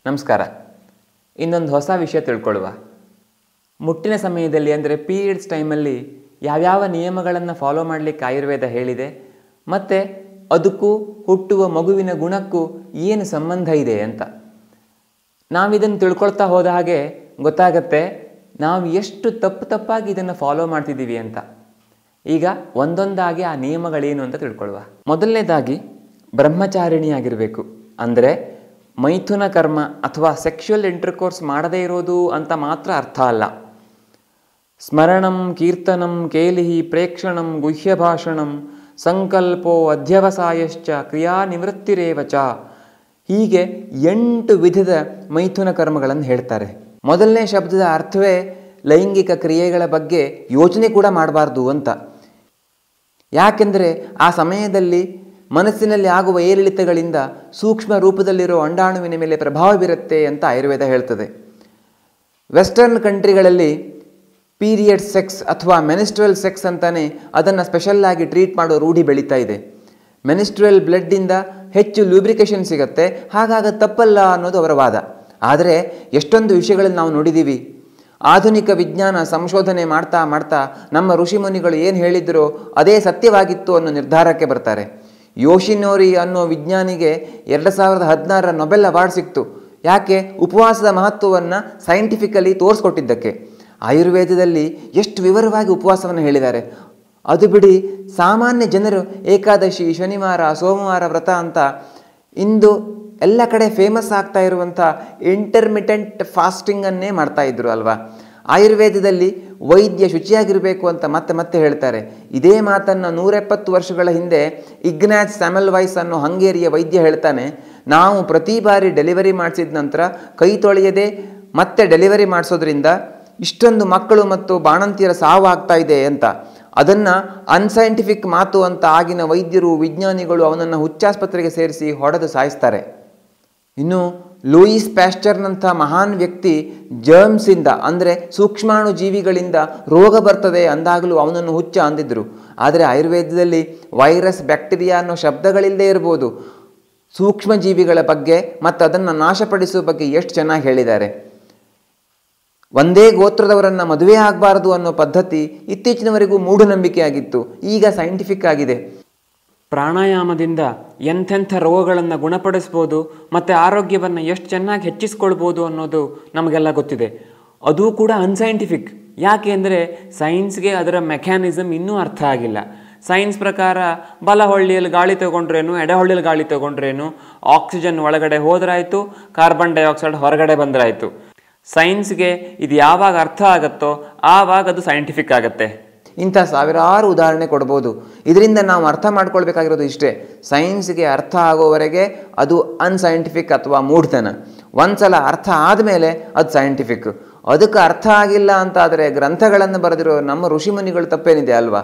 ನಮಸ್ಕಾರ ಇನ್ನೊಂದು ಹೊಸ ವಿಷಯ ತಿಳ್ಕೊಳ್ಳುವ ಮುಟ್ಟಿನ ಸಮಯದಲ್ಲಿ ಅಂದರೆ ಪೀರಿಯಡ್ಸ್ ಟೈಮಲ್ಲಿ ಯಾವ್ಯಾವ ನಿಯಮಗಳನ್ನು ಫಾಲೋ ಮಾಡಲಿಕ್ಕೆ ಆಯುರ್ವೇದ ಹೇಳಿದೆ ಮತ್ತು ಅದಕ್ಕೂ ಹುಟ್ಟುವ ಮಗುವಿನ ಗುಣಕ್ಕೂ ಏನು ಸಂಬಂಧ ಇದೆ ಅಂತ ನಾವಿದನ್ನು ತಿಳ್ಕೊಳ್ತಾ ಹೋದ ಹಾಗೆ ಗೊತ್ತಾಗತ್ತೆ ನಾವು ಎಷ್ಟು ತಪ್ಪು ತಪ್ಪಾಗಿ ಇದನ್ನು ಫಾಲೋ ಮಾಡ್ತಿದ್ದೀವಿ ಅಂತ ಈಗ ಒಂದೊಂದಾಗಿ ಆ ನಿಯಮಗಳೇನು ಅಂತ ತಿಳ್ಕೊಳ್ಳುವ ಮೊದಲನೇದಾಗಿ ಬ್ರಹ್ಮಚಾರಿಣಿಯಾಗಿರಬೇಕು ಅಂದರೆ ಮೈಥುನ ಕರ್ಮ ಅಥವಾ ಸೆಕ್ಷುವಲ್ ಇಂಟರ್ಕೋರ್ಸ್ ಮಾಡದೇ ಇರೋದು ಅಂತ ಮಾತ್ರ ಅರ್ಥ ಅಲ್ಲ ಸ್ಮರಣಂ ಕೀರ್ತನಂ ಕೇಲಿಹಿ ಪ್ರೇಕ್ಷಣಂ ಗುಹ್ಯಭಾಷಣಂ ಸಂಕಲ್ಪೋ ಅಧ್ಯವಸಾಯಶ್ಚ ಕ್ರಿಯಾ ನಿವೃತ್ತಿರೇವ ಚ ಹೀಗೆ ಎಂಟು ವಿಧದ ಮೈಥುನ ಕರ್ಮಗಳನ್ನು ಹೇಳ್ತಾರೆ ಮೊದಲನೇ ಶಬ್ದದ ಅರ್ಥವೇ ಲೈಂಗಿಕ ಕ್ರಿಯೆಗಳ ಬಗ್ಗೆ ಯೋಚನೆ ಕೂಡ ಮಾಡಬಾರ್ದು ಅಂತ ಯಾಕೆಂದರೆ ಆ ಸಮಯದಲ್ಲಿ ಮನಸ್ಸಿನಲ್ಲಿ ಆಗುವ ಏರಿಳಿತಗಳಿಂದ ಸೂಕ್ಷ್ಮ ರೂಪದಲ್ಲಿರೋ ಅಂಡಾಣುವಿನ ಮೇಲೆ ಪ್ರಭಾವ ಬೀರುತ್ತೆ ಅಂತ ಆಯುರ್ವೇದ ಹೇಳ್ತದೆ ವೆಸ್ಟರ್ನ್ ಕಂಟ್ರಿಗಳಲ್ಲಿ ಪೀರಿಯಡ್ ಸೆಕ್ಸ್ ಅಥವಾ ಮೆನಿಸ್ಟ್ರಲ್ ಸೆಕ್ಸ್ ಅಂತಾನೆ ಅದನ್ನು ಸ್ಪೆಷಲ್ಲಾಗಿ ಟ್ರೀಟ್ ಮಾಡೋ ರೂಢಿ ಬೆಳೀತಾ ಇದೆ ಮೆನಿಸ್ಟ್ರಲ್ ಬ್ಲಡ್ಡಿಂದ ಹೆಚ್ಚು ಲೂಬ್ರಿಕೇಶನ್ ಸಿಗುತ್ತೆ ಹಾಗಾಗ ತಪ್ಪಲ್ಲ ಅನ್ನೋದು ಅವರ ವಾದ ಆದರೆ ಎಷ್ಟೊಂದು ವಿಷಯಗಳನ್ನು ನಾವು ನೋಡಿದ್ದೀವಿ ಆಧುನಿಕ ವಿಜ್ಞಾನ ಸಂಶೋಧನೆ ಮಾಡ್ತಾ ಮಾಡ್ತಾ ನಮ್ಮ ಋಷಿಮುನಿಗಳು ಏನು ಹೇಳಿದ್ರೋ ಅದೇ ಸತ್ಯವಾಗಿತ್ತು ಅನ್ನೋ ನಿರ್ಧಾರಕ್ಕೆ ಬರ್ತಾರೆ ಯೋಶಿನೋರಿ ಅನ್ನೋ ವಿಜ್ಞಾನಿಗೆ ಎರಡು ಸಾವಿರದ ಹದಿನಾರರ ನೊಬೆಲ್ ಅವಾರ್ಡ್ ಸಿಕ್ತು ಯಾಕೆ ಉಪವಾಸದ ಮಹತ್ವವನ್ನು ಸೈಂಟಿಫಿಕಲಿ ತೋರಿಸ್ಕೊಟ್ಟಿದ್ದಕ್ಕೆ ಆಯುರ್ವೇದದಲ್ಲಿ ಎಷ್ಟು ವಿವರವಾಗಿ ಉಪವಾಸವನ್ನು ಹೇಳಿದ್ದಾರೆ ಅದು ಬಿಡಿ ಸಾಮಾನ್ಯ ಜನರು ಏಕಾದಶಿ ಶನಿವಾರ ಸೋಮವಾರ ವ್ರತ ಅಂತ ಇಂದು ಎಲ್ಲ ಕಡೆ ಫೇಮಸ್ ಆಗ್ತಾ ಇರುವಂಥ ಇಂಟರ್ಮಿಟೆಂಟ್ ಫಾಸ್ಟಿಂಗನ್ನೇ ಮಾಡ್ತಾ ಇದ್ರು ಅಲ್ವಾ ಆಯುರ್ವೇದದಲ್ಲಿ ವೈದ್ಯ ಶುಚಿಯಾಗಿರಬೇಕು ಅಂತ ಮತ್ತೆ ಮತ್ತೆ ಹೇಳ್ತಾರೆ ಇದೇ ಮಾತನ್ನು ನೂರೆಪ್ಪತ್ತು ವರ್ಷಗಳ ಹಿಂದೆ ಇಗ್ನಾಚ್ ಸ್ಯಾಮಲ್ ವೈಸ್ ಅನ್ನೋ ಹಂಗೇರಿಯ ವೈದ್ಯ ಹೇಳ್ತಾನೆ ನಾವು ಪ್ರತಿ ಬಾರಿ ಡೆಲಿವರಿ ಮಾಡಿಸಿದ ನಂತರ ಕೈ ತೊಳೆಯದೆ ಮತ್ತೆ ಡೆಲಿವರಿ ಮಾಡಿಸೋದ್ರಿಂದ ಇಷ್ಟೊಂದು ಮಕ್ಕಳು ಮತ್ತು ಬಾಣಂತಿಯರ ಸಾವು ಆಗ್ತಾ ಇದೆ ಅಂತ ಅದನ್ನು ಅನ್ಸೈಂಟಿಫಿಕ್ ಮಾತು ಅಂತ ಆಗಿನ ವೈದ್ಯರು ವಿಜ್ಞಾನಿಗಳು ಅವನನ್ನು ಹುಚ್ಚಾಸ್ಪತ್ರೆಗೆ ಸೇರಿಸಿ ಹೊಡೆದು ಸಾಯಿಸ್ತಾರೆ ಇನ್ನು ಲೂಯಿಸ್ ಪ್ಯಾಸ್ಚರ್ನಂಥ ಮಹಾನ್ ವ್ಯಕ್ತಿ ಜರ್ಮ್ಸಿಂದ ಅಂದರೆ ಸೂಕ್ಷ್ಮಾಣು ಜೀವಿಗಳಿಂದ ರೋಗ ಬರ್ತದೆ ಅಂದಾಗಲೂ ಅವನನ್ನು ಹುಚ್ಚ ಅಂದಿದ್ರು ಆದರೆ ಆಯುರ್ವೇದದಲ್ಲಿ ವೈರಸ್ ಬ್ಯಾಕ್ಟೀರಿಯಾ ಅನ್ನೋ ಶಬ್ದಗಳಿಲ್ಲದೆ ಇರ್ಬೋದು ಸೂಕ್ಷ್ಮ ಜೀವಿಗಳ ಬಗ್ಗೆ ಮತ್ತು ಅದನ್ನು ನಾಶಪಡಿಸುವ ಬಗ್ಗೆ ಎಷ್ಟು ಚೆನ್ನಾಗಿ ಹೇಳಿದ್ದಾರೆ ಒಂದೇ ಗೋತ್ರದವರನ್ನು ಮದುವೆ ಆಗಬಾರದು ಅನ್ನೋ ಪದ್ಧತಿ ಇತ್ತೀಚಿನವರೆಗೂ ಮೂಢನಂಬಿಕೆಯಾಗಿತ್ತು ಈಗ ಸೈಂಟಿಫಿಕ್ ಆಗಿದೆ ಪ್ರಾಣಾಯಾಮದಿಂದ ಎಂಥೆಂಥ ರೋಗಗಳನ್ನು ಗುಣಪಡಿಸ್ಬೋದು ಮತ್ತು ಆರೋಗ್ಯವನ್ನು ಎಷ್ಟು ಚೆನ್ನಾಗಿ ಹೆಚ್ಚಿಸ್ಕೊಳ್ಬೋದು ಅನ್ನೋದು ನಮಗೆಲ್ಲ ಗೊತ್ತಿದೆ ಅದು ಕೂಡ ಅನ್ಸೈಂಟಿಫಿಕ್ ಯಾಕೆ ಅಂದರೆ ಸೈನ್ಸ್ಗೆ ಅದರ ಮೆಕ್ಯಾನಿಸಮ್ ಇನ್ನೂ ಅರ್ಥ ಆಗಿಲ್ಲ ಸೈನ್ಸ್ ಪ್ರಕಾರ ಬಲಹೊಳ್ಳಿಯಲ್ಲಿ ಗಾಳಿ ತಗೊಂಡ್ರೇನು ಎಡಹೊಳ್ಳಿಯಲ್ಲಿ ಗಾಳಿ ತಗೊಂಡ್ರೇನು ಆಕ್ಸಿಜನ್ ಒಳಗಡೆ ಹೋದ್ರಾಯ್ತು ಕಾರ್ಬನ್ ಡೈಆಕ್ಸೈಡ್ ಹೊರಗಡೆ ಬಂದ್ರಾಯ್ತು ಸೈನ್ಸ್ಗೆ ಇದು ಯಾವಾಗ ಅರ್ಥ ಆಗುತ್ತೋ ಆವಾಗ ಅದು ಸೈಂಟಿಫಿಕ್ ಆಗುತ್ತೆ ಇಂಥ ಸಾವಿರಾರು ಉದಾಹರಣೆ ಕೊಡ್ಬೋದು ಇದರಿಂದ ನಾವು ಅರ್ಥ ಮಾಡ್ಕೊಳ್ಬೇಕಾಗಿರೋದು ಇಷ್ಟೇ ಸೈನ್ಸ್ಗೆ ಅರ್ಥ ಆಗೋವರೆಗೆ ಅದು ಅನ್ಸೈಂಟಿಫಿಕ್ ಅಥವಾ ಮೂಢತನ ಒಂದ್ಸಲ ಅರ್ಥ ಆದಮೇಲೆ ಅದು ಸೈಂಟಿಫಿಕ್ ಅದಕ್ಕೆ ಅರ್ಥ ಆಗಿಲ್ಲ ಅಂತಾದರೆ ಗ್ರಂಥಗಳನ್ನು ಬರೆದಿರೋ ನಮ್ಮ ಋಷಿಮುನಿಗಳು ತಪ್ಪೇನಿದೆ ಅಲ್ವಾ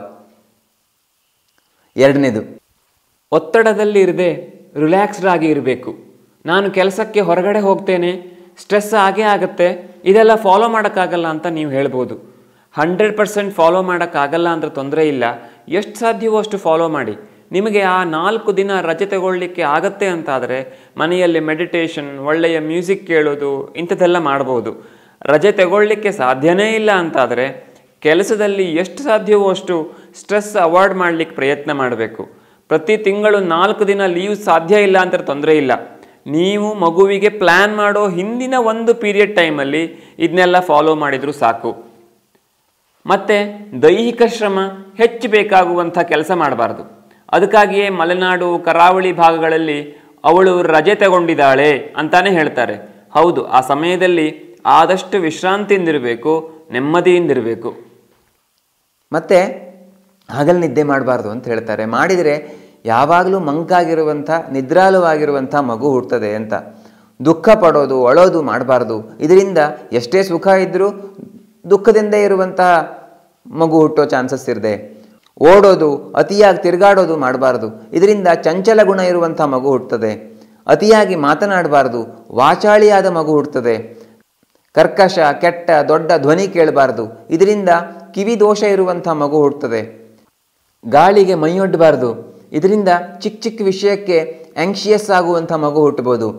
ಎರಡನೇದು ಒತ್ತಡದಲ್ಲಿ ಇರದೆ ರಿಲ್ಯಾಕ್ಸ್ಡ್ ಆಗಿ ಇರಬೇಕು ನಾನು ಕೆಲಸಕ್ಕೆ ಹೊರಗಡೆ ಹೋಗ್ತೇನೆ ಸ್ಟ್ರೆಸ್ ಆಗೇ ಆಗುತ್ತೆ ಇದೆಲ್ಲ ಫಾಲೋ ಮಾಡೋಕ್ಕಾಗಲ್ಲ ಅಂತ ನೀವು ಹೇಳ್ಬೋದು ಹಂಡ್ರೆಡ್ ಪರ್ಸೆಂಟ್ ಫಾಲೋ ಮಾಡೋಕ್ಕಾಗಲ್ಲ ಅಂದ್ರೆ ತೊಂದರೆ ಇಲ್ಲ ಎಷ್ಟು ಸಾಧ್ಯವೋ ಅಷ್ಟು ಫಾಲೋ ಮಾಡಿ ನಿಮಗೆ ಆ ನಾಲ್ಕು ದಿನ ರಜೆ ತಗೊಳ್ಳಿಕ್ಕೆ ಆಗತ್ತೆ ಅಂತಾದರೆ ಮನೆಯಲ್ಲಿ ಮೆಡಿಟೇಷನ್ ಒಳ್ಳೆಯ ಮ್ಯೂಸಿಕ್ ಕೇಳೋದು ಇಂಥದ್ದೆಲ್ಲ ಮಾಡ್ಬೋದು ರಜೆ ತಗೊಳ್ಳಿಕ್ಕೆ ಸಾಧ್ಯನೇ ಇಲ್ಲ ಅಂತಾದರೆ ಕೆಲಸದಲ್ಲಿ ಎಷ್ಟು ಸಾಧ್ಯವೋ ಅಷ್ಟು ಸ್ಟ್ರೆಸ್ ಅವಾಯ್ಡ್ ಮಾಡಲಿಕ್ಕೆ ಪ್ರಯತ್ನ ಮಾಡಬೇಕು ಪ್ರತಿ ತಿಂಗಳು ನಾಲ್ಕು ದಿನ ಲೀವ್ ಸಾಧ್ಯ ಇಲ್ಲ ಅಂತ ತೊಂದರೆ ಇಲ್ಲ ನೀವು ಮಗುವಿಗೆ ಪ್ಲ್ಯಾನ್ ಮಾಡೋ ಹಿಂದಿನ ಒಂದು ಪೀರಿಯಡ್ ಟೈಮಲ್ಲಿ ಇದನ್ನೆಲ್ಲ ಫಾಲೋ ಮಾಡಿದರೂ ಸಾಕು ಮತ್ತು ದೈಹಿಕ ಶ್ರಮ ಹೆಚ್ಚು ಬೇಕಾಗುವಂಥ ಕೆಲಸ ಮಾಡಬಾರ್ದು ಅದಕ್ಕಾಗಿಯೇ ಮಲೆನಾಡು ಕರಾವಳಿ ಭಾಗಗಳಲ್ಲಿ ಅವಳು ರಜೆ ತಗೊಂಡಿದ್ದಾಳೆ ಅಂತಾನೆ ಹೇಳ್ತಾರೆ ಹೌದು ಆ ಸಮಯದಲ್ಲಿ ಆದಷ್ಟು ವಿಶ್ರಾಂತಿಯಿಂದಿರಬೇಕು ನೆಮ್ಮದಿಯಿಂದಿರಬೇಕು ಮತ್ತು ಹಗಲು ನಿದ್ದೆ ಮಾಡಬಾರ್ದು ಅಂತ ಹೇಳ್ತಾರೆ ಮಾಡಿದರೆ ಯಾವಾಗಲೂ ಮಂಕಾಗಿರುವಂಥ ನಿದ್ರಾಲುವಾಗಿರುವಂಥ ಮಗು ಹುಡ್ತದೆ ಅಂತ ದುಃಖ ಪಡೋದು ಅಳೋದು ಮಾಡಬಾರ್ದು ಇದರಿಂದ ಎಷ್ಟೇ ಸುಖ ಇದ್ದರೂ ದುಃಖದಿಂದ ಇರುವಂತಹ ಮಗು ಹುಟ್ಟೋ ಚಾನ್ಸಸ್ ಇರದೆ ಓಡೋದು ಅತಿಯಾಗಿ ತಿರುಗಾಡೋದು ಮಾಡಬಾರ್ದು ಇದರಿಂದ ಚಂಚಲ ಗುಣ ಇರುವಂಥ ಮಗು ಹುಟ್ಟುತ್ತದೆ ಅತಿಯಾಗಿ ಮಾತನಾಡಬಾರ್ದು ವಾಚಾಳಿಯಾದ ಮಗು ಹುಟ್ಟುತ್ತದೆ ಕರ್ಕಶ ಕೆಟ್ಟ ದೊಡ್ಡ ಧ್ವನಿ ಕೇಳಬಾರ್ದು ಇದರಿಂದ ಕಿವಿ ದೋಷ ಇರುವಂಥ ಮಗು ಹುಟ್ಟುತ್ತದೆ ಗಾಳಿಗೆ ಮೈಯೊಡ್ಡಬಾರ್ದು ಇದರಿಂದ ಚಿಕ್ಕ ಚಿಕ್ಕ ವಿಷಯಕ್ಕೆ ಆಂಕ್ಷಿಯಸ್ ಆಗುವಂಥ ಮಗು ಹುಟ್ಟಬಹುದು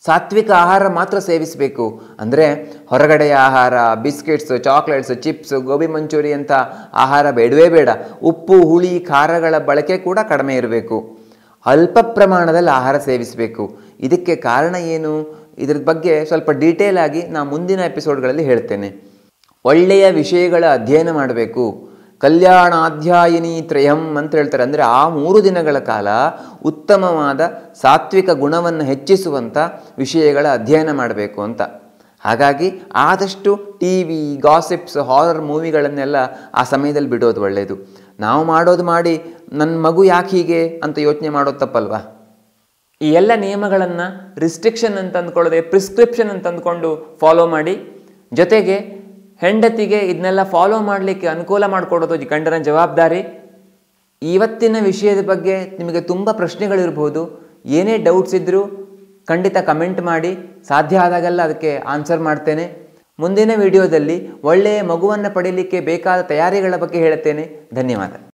ಸಾತ್ವಿಕ ಆಹಾರ ಮಾತ್ರ ಸೇವಿಸಬೇಕು ಅಂದರೆ ಹೊರಗಡೆಯ ಆಹಾರ biscuits chocolates chips gobi manchurian ಅಂತ ಆಹಾರ ಬೇಡವೇ ಬೇಡ ಉಪ್ಪು ಹುಳಿ ಖಾರಗಳ ಬಳಕೆ ಕೂಡ ಕಡಿಮೆ ಇರಬೇಕು ಅಲ್ಪ ಪ್ರಮಾಣದಲ್ಲಿ ಆಹಾರ ಸೇವಿಸಬೇಕು ಇದಕ್ಕೆ ಕಾರಣ ಏನು ಇದ್ರ ಬಗ್ಗೆ ಸ್ವಲ್ಪ ಡೀಟೇಲ್ ಆಗಿ ನಾನು ಮುಂದಿನ ಎಪಿಸೋಡ್ಗಳಲ್ಲಿ ಹೇಳ್ತೇನೆ ಒಳ್ಳೆಯ ವಿಷಯಗಳ ಅಧ್ಯಯನ ಮಾಡಬೇಕು ಕಲ್ಯಾಣಾಧ್ಯಾಯಿನಿ ತ್ರಯಂ ಅಂತ ಹೇಳ್ತಾರೆ ಅಂದರೆ ಆ ಮೂರು ದಿನಗಳ ಕಾಲ ಉತ್ತಮವಾದ ಸಾತ್ವಿಕ ಗುಣವನ್ನು ಹೆಚ್ಚಿಸುವಂಥ ವಿಷಯಗಳ ಅಧ್ಯಯನ ಮಾಡಬೇಕು ಅಂತ ಹಾಗಾಗಿ ಆದಷ್ಟು ಟಿ ವಿ ಗಾಸಿಪ್ಸ್ ಹಾರರ್ ಮೂವಿಗಳನ್ನೆಲ್ಲ ಆ ಸಮಯದಲ್ಲಿ ಬಿಡೋದು ಒಳ್ಳೆಯದು ನಾವು ಮಾಡೋದು ಮಾಡಿ ನನ್ನ ಮಗು ಯಾಕೆ ಹೀಗೆ ಅಂತ ಯೋಚನೆ ಮಾಡೋದು ತಪ್ಪಲ್ವಾ ಈ ಎಲ್ಲ ನಿಯಮಗಳನ್ನು ರಿಸ್ಟ್ರಿಕ್ಷನ್ ಅಂತ ಅಂದ್ಕೊಳ್ಳದೆ ಪ್ರಿಸ್ಕ್ರಿಪ್ಷನ್ ಅಂತ ಅಂದ್ಕೊಂಡು ಫಾಲೋ ಮಾಡಿ ಜೊತೆಗೆ ಹೆಂಡತಿಗೆ ಇದನ್ನೆಲ್ಲ ಫಾಲೋ ಮಾಡಲಿಕ್ಕೆ ಅನುಕೂಲ ಮಾಡಿಕೊಡೋದು ಗಂಡನ ಜವಾಬ್ದಾರಿ ಇವತ್ತಿನ ವಿಷಯದ ಬಗ್ಗೆ ನಿಮಗೆ ತುಂಬ ಪ್ರಶ್ನೆಗಳಿರ್ಬೋದು ಏನೇ ಡೌಟ್ಸ್ ಇದ್ದರೂ ಖಂಡಿತ ಕಮೆಂಟ್ ಮಾಡಿ ಸಾಧ್ಯ ಆದಾಗೆಲ್ಲ ಅದಕ್ಕೆ ಆನ್ಸರ್ ಮಾಡ್ತೇನೆ ಮುಂದಿನ ವಿಡಿಯೋದಲ್ಲಿ ಒಳ್ಳೆಯ ಮಗುವನ್ನು ಪಡೀಲಿಕ್ಕೆ ಬೇಕಾದ ತಯಾರಿಗಳ ಬಗ್ಗೆ ಹೇಳುತ್ತೇನೆ ಧನ್ಯವಾದ